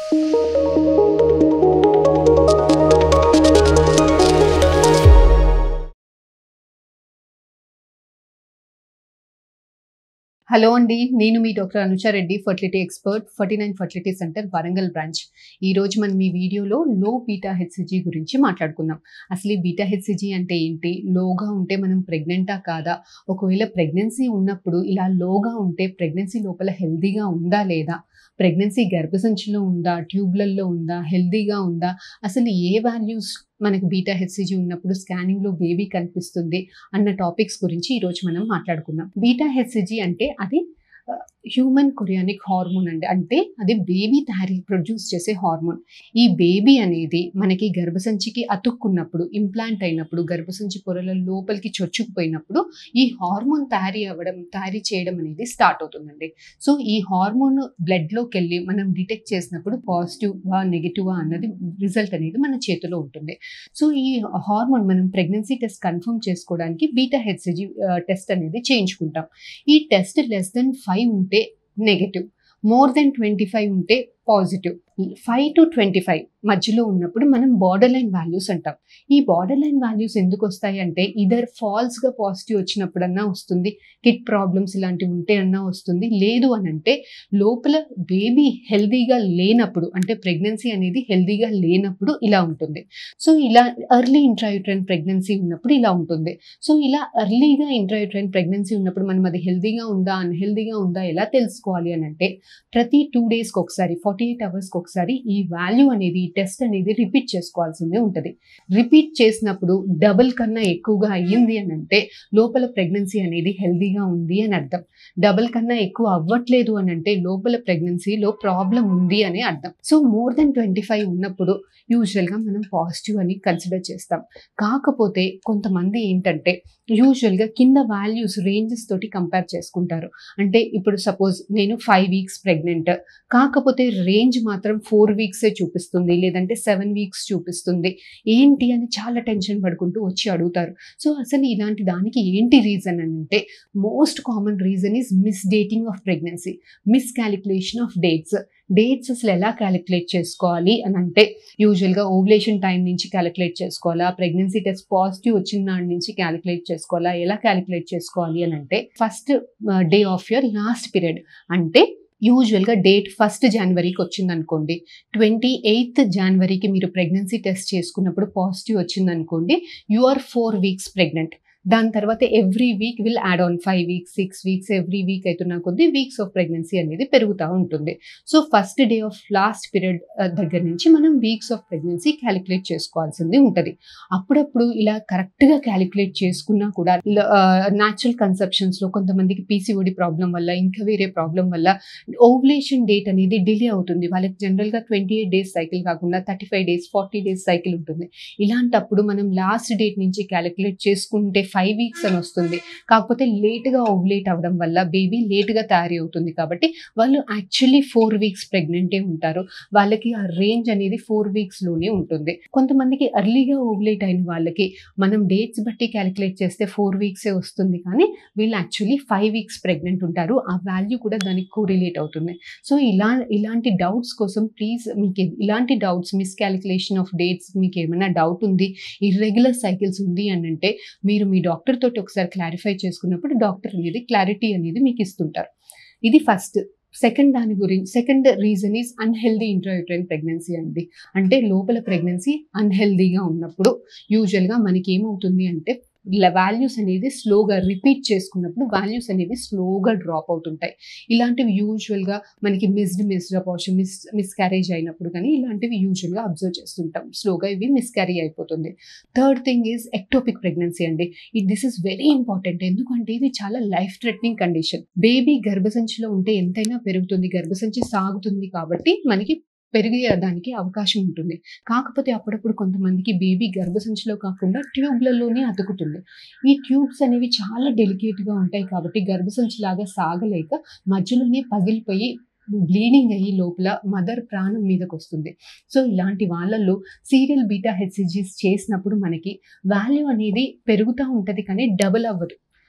hello అండి నేను మీ doctor Anusha Reddy fertility expert Ferty nine fertility centre Warangal branch ఈ రోజు మనం ఈ వీడియోలో లో బీటా హెచ్సిజీ గురించి మాట్లాడుకుందాం అసలు ఈ బీటా హెచ్సిజీ అంటే ఏంటి లోగా ఉంటే మనం ప్రెగ్నెంటా కాదా ఒకవేళ ప్రెగ్నెన్సీ ఉన్నప్పుడు ఇలా లోగా ఉంటే ప్రెగ్నెన్సీ లోపల హెల్దీగా ఉందా లేదా ప్రెగ్నెన్సీ గర్భసంచిలో ఉందా ట్యూబ్లల్లో ఉందా హెల్దీగా ఉందా అసలు ఏ వాల్యూస్ మనకి బీటా హెచ్సిజీ ఉన్నప్పుడు స్కానింగ్లో బేబీ కనిపిస్తుంది అన్న టాపిక్స్ గురించి ఈరోజు మనం మాట్లాడుకుందాం బీటా హెచ్సిజీ అంటే అది హ్యూమన్ కొరియానిక్ హార్మోన్ అండి అంటే అది బేబీ తయారీ ప్రొడ్యూస్ చేసే హార్మోన్ ఈ బేబీ అనేది మనకి గర్భసంచికి అతుక్కున్నప్పుడు ఇంప్లాంట్ అయినప్పుడు గర్భసంచి పొరల లోపలికి చొచ్చుకుపోయినప్పుడు ఈ హార్మోన్ తయారీ అవ్వడం తయారీ చేయడం అనేది స్టార్ట్ అవుతుందండి సో ఈ హార్మోన్ బ్లడ్లోకి వెళ్ళి మనం డిటెక్ట్ చేసినప్పుడు పాజిటివా నెగిటివా అన్నది రిజల్ట్ అనేది మన చేతిలో ఉంటుంది సో ఈ హార్మోన్ మనం ప్రెగ్నెన్సీ టెస్ట్ కన్ఫర్మ్ చేసుకోవడానికి బీటా హెచ్సిజీ టెస్ట్ అనేది చేయించుకుంటాం ఈ టెస్ట్ లెస్ దెన్ ఫైవ్ ఉంటే negative more than twenty five ఉంటే positive five to twenty five మధ్యలో ఉన్నప్పుడు మనం బార్డర్ లైన్ వాల్యూస్ అంటాం ఈ బార్డర్ లైన్ వాల్యూస్ ఎందుకు వస్తాయి అంటే ఇదర్ ఫాల్స్గా పాజిటివ్ వచ్చినప్పుడన్నా వస్తుంది కిట్ ప్రాబ్లమ్స్ ఇలాంటివి ఉంటే అన్నా వస్తుంది లేదు అని అంటే లోపల బేబీ హెల్దీగా లేనప్పుడు అంటే ప్రెగ్నెన్సీ అనేది హెల్దీగా లేనప్పుడు ఇలా ఉంటుంది సో ఇలా ఎర్లీ ఇంట్రాయూట్రైన్ ప్రెగ్నెన్సీ ఉన్నప్పుడు ఇలా ఉంటుంది సో ఇలా ఎర్లీగా ఇంట్రాయూట్రైన్ ప్రెగ్నెన్సీ ఉన్నప్పుడు మనం అది హెల్దీగా ఉందా అన్హెల్దీగా ఉందా ఎలా తెలుసుకోవాలి అని అంటే ప్రతి టూ డేస్కి ఒకసారి ఫార్టీ ఎయిట్ అవర్స్కి ఒకసారి ఈ వాల్యూ అనేది ఈ టెస్ట్ అనేది రిపీట్ చేసుకోవాల్సిందే ఉంటుంది రిపీట్ చేసినప్పుడు డబుల్ కన్నా ఎక్కువగా అయ్యింది అని అంటే లోపల ప్రెగ్నెన్సీ అనేది హెల్దీగా ఉంది అని అర్థం డబుల్ కన్నా ఎక్కువ అవ్వట్లేదు అని అంటే లోపల ప్రెగ్నెన్సీలో ప్రాబ్లం ఉంది అని అర్థం so more than twenty five ఉన్నప్పుడు యూజువల్గా మనం పాజిటివ్ అని కన్సిడర్ చేస్తాం కాకపోతే కొంతమంది ఏంటంటే యూజువల్గా కింద వాల్యూస్ రేంజెస్ తోటి కంపేర్ చేసుకుంటారు అంటే ఇప్పుడు సపోజ్ నేను ఫైవ్ వీక్స్ ప్రెగ్నెంట్ కాకపోతే రేంజ్ మాత్రం ఫోర్ వీక్సే చూపిస్తుంది లేదంటే సెవెన్ వీక్స్ చూపిస్తుంది ఏంటి అని చాలా టెన్షన్ పడుకుంటూ వచ్చి అడుగుతారు సో అసలు ఇలాంటి దానికి ఏంటి రీజన్ అని అంటే most common reason is miss dating of pregnancy miss calculation of dates dates అసలు ఎలా క్యాలిక్యులేట్ చేసుకోవాలి అని అంటే యూజువల్గా ఓవులేషన్ టైం నుంచి క్యాలిక్యులేట్ చేసుకోవాలా ప్రెగ్నెన్సీ టెస్ట్ పాజిటివ్ వచ్చిన నాటి నుంచి క్యాలిక్యులేట్ చేసుకోవాలా ఎలా క్యాలిక్యులేట్ చేసుకోవాలి అని అంటే first day of your last period అంటే యూజువల్గా డేట్ ఫస్ట్ జనవరికి వచ్చింది అనుకోండి ట్వంటీ ఎయిత్ జనవరికి మీరు ప్రెగ్నెన్సీ టెస్ట్ చేసుకున్నప్పుడు పాజిటివ్ వచ్చింది అనుకోండి you are four weeks pregnant దాని తర్వాత every week will add on five weeks six weeks every week అవుతున్న కొద్దీ వీక్స్ ఆఫ్ ప్రెగ్నెన్సీ అనేది పెరుగుతూ ఉంటుంది so first day of last period దగ్గర నుంచి మనం వీక్స్ ఆఫ్ ప్రెగ్నెన్సీ క్యాలిక్యులేట్ చేసుకోవాల్సింది ఉంటుంది అప్పుడప్పుడు ఇలా కరెక్ట్గా క్యాలిక్యులేట్ చేసుకున్నా కూడా న్యాచురల్ కన్సెప్షన్స్లో కొంతమందికి పీసీఓడి ప్రాబ్లం వల్ల ఇంకా వేరే ప్రాబ్లం వల్ల ఓవులేషన్ డేట్ అనేది డిలే అవుతుంది వాళ్ళకి జనరల్గా ట్వంటీ ఎయిట్ డేస్ సైకిల్ కాకుండా thirty five days forty days cycle ఉంటుంది ఇలాంటప్పుడు మనం లాస్ట్ డేట్ నుంచి క్యాలిక్యులేట్ చేసుకుంటే ఫైవ్ వీక్స్ అని వస్తుంది కాకపోతే లేట్గా ఓవులేట్ అవ్వడం వల్ల బేబీ లేట్గా తయారీ అవుతుంది కాబట్టి వాళ్ళు యాక్చువల్లీ ఫోర్ వీక్స్ ప్రెగ్నెంటే ఉంటారు వాళ్ళకి ఆ రేంజ్ అనేది ఫోర్ వీక్స్లోనే ఉంటుంది కొంతమందికి ఎర్లీగా ఓవులేట్ అయిన వాళ్ళకి మనం డేట్స్ బట్టి క్యాలిక్యులేట్ చేస్తే ఫోర్ వీక్సే వస్తుంది కానీ వీళ్ళు యాక్చువల్లీ ఫైవ్ వీక్స్ ప్రెగ్నెంట్ ఉంటారు ఆ వాల్యూ కూడా దానికి కోరిలేట్ అవుతుంది సో ఇలా ఇలాంటి డౌట్స్ కోసం ప్లీజ్ మీకు ఇలాంటి doubts miss calculation of dates మీకు ఏమైనా డౌట్ ఉంది ఇర్రెగ్యులర్ సైకిల్స్ ఉంది అని అంటే మీరు మీ డాక్టర్ తోటి ఒకసారి క్లారిఫై చేసుకున్నప్పుడు డాక్టర్ అనేది క్లారిటీ అనేది మీకు ఇస్తుంటారు ఇది ఫస్ట్ సెకండ్ దాని గురించి second reason is unhealthy intrauterine pregnancy అండి అంటే లోపల ప్రెగ్నెన్సీ అన్హెల్దీగా ఉన్నప్పుడు యూజువల్గా మనకి ఏమవుతుంది అంటే వాల్యూస్ అనేది స్లోగా రిపీట్ చేసుకున్నప్పుడు వాల్యూస్ అనేవి స్లోగా డ్రాప్ అవుతుంటాయి ఇలాంటివి యూజువల్గా మనకి missed missed abortion miss miscarriage అయినప్పుడు కానీ ఇలాంటివి యూజువల్గా అబ్జర్వ్ చేస్తుంటాం స్లోగా ఇవి మిస్క్యారీ అయిపోతుంది third thing is ectopic pregnancy అండి దిస్ ఇస్ వెరీ ఇంపార్టెంట్ ఎందుకంటే ఇది చాలా లైఫ్ థ్రెటనింగ్ కండిషన్ బేబీ గర్భసంచిలో ఉంటే ఎంతైనా పెరుగుతుంది గర్భసంచి సాగుతుంది కాబట్టి మనకి పెరిగేదానికి అవకాశం ఉంటుంది కాకపోతే అప్పుడప్పుడు కొంతమందికి బేబీ గర్భసంచిలో కాకుండా ట్యూబ్లలోనే అతుకుతుంది ఈ ట్యూబ్స్ అనేవి చాలా డెలికేట్గా ఉంటాయి కాబట్టి గర్భసంచి లాగా సాగలేక మధ్యలోనే పగిలిపోయి బ్లీడింగ్ అయ్యి లోపల మదర్ ప్రాణం మీదకి వస్తుంది సో ఇలాంటి వాళ్ళల్లో సీరియల్ బీటా హెచ్సిజీస్ చేసినప్పుడు మనకి వాల్యూ అనేది పెరుగుతూ ఉంటుంది కానీ డబుల్ అవ్వదు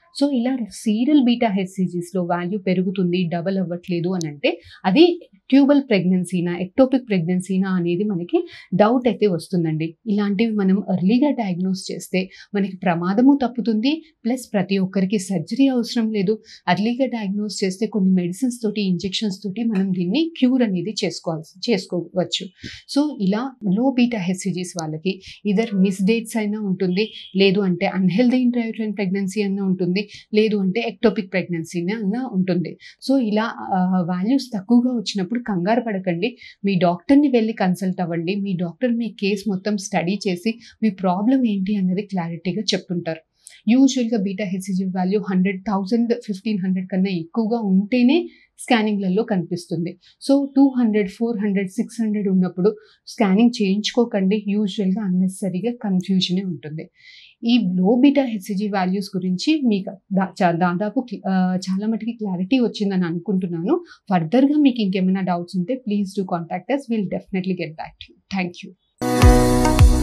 సో ఇలా సీరియల్ బీటా హెచ్సిజీస్లో వాల్యూ పెరుగుతుంది డబల్ అవ్వట్లేదు అని అంటే అది ట్యూబల్ ప్రెగ్నెన్సీనా ఎక్టోపిక్ ప్రెగ్నెన్సీనా అనేది మనకి డౌట్ అయితే వస్తుందండి ఇలాంటివి మనం ఎర్లీగా డయాగ్నోస్ చేస్తే మనకి ప్రమాదము తప్పుతుంది ప్లస్ ప్రతి ఒక్కరికి సర్జరీ అవసరం లేదు అర్లీగా డయాగ్నోస్ చేస్తే కొన్ని మెడిసిన్స్ తోటి ఇంజెక్షన్స్ తోటి మనం దీన్ని క్యూర్ అనేది చేసుకోవాల్సి చేసుకోవచ్చు సో ఇలా లో బీటా హెచ్సిజీస్ వాళ్ళకి ఇదర్ మిస్ డేట్స్ అయినా ఉంటుంది లేదు అంటే అన్హెల్దీ ఇంట్రాయూట్రైన్ ప్రెగ్నెన్సీ అన్న ఉంటుంది లేదు అంటే ఎక్టోపిక్ ప్రెగ్నెన్సీ అన్న ఉంటుంది సో ఇలా వాల్యూస్ తక్కువగా వచ్చినప్పుడు కంగారు పడకండి మీ డాక్టర్ని వెళ్ళి కన్సల్ట్ అవ్వండి మీ డాక్టర్ మీ కేస్ మొత్తం స్టడీ చేసి మీ ప్రాబ్లం ఏంటి అన్నది క్లారిటీగా చెప్తుంటారు యూజువల్గా beta HCG value hundred thousand fifteen hundred కన్నా ఎక్కువగా ఉంటేనే స్కానింగ్లలో కనిపిస్తుంది so two hundred four hundred six hundred ఉన్నప్పుడు స్కానింగ్ చేయించుకోకండి యూజువల్గా అన్నెసరీగా కన్ఫ్యూజనే ఉంటుంది ఈ లో బీటా హెచ్సిజీ వాల్యూస్ గురించి మీకు దా- చా- దాదాపు క్లి- ఆ, చాలా మటుకి క్లారిటీ వచ్చిందని అనుకుంటున్నాను ఫర్దర్గా మీకు ఇంకేమైనా డౌట్స్ ఉంటే please do contact us will definitely get back thank you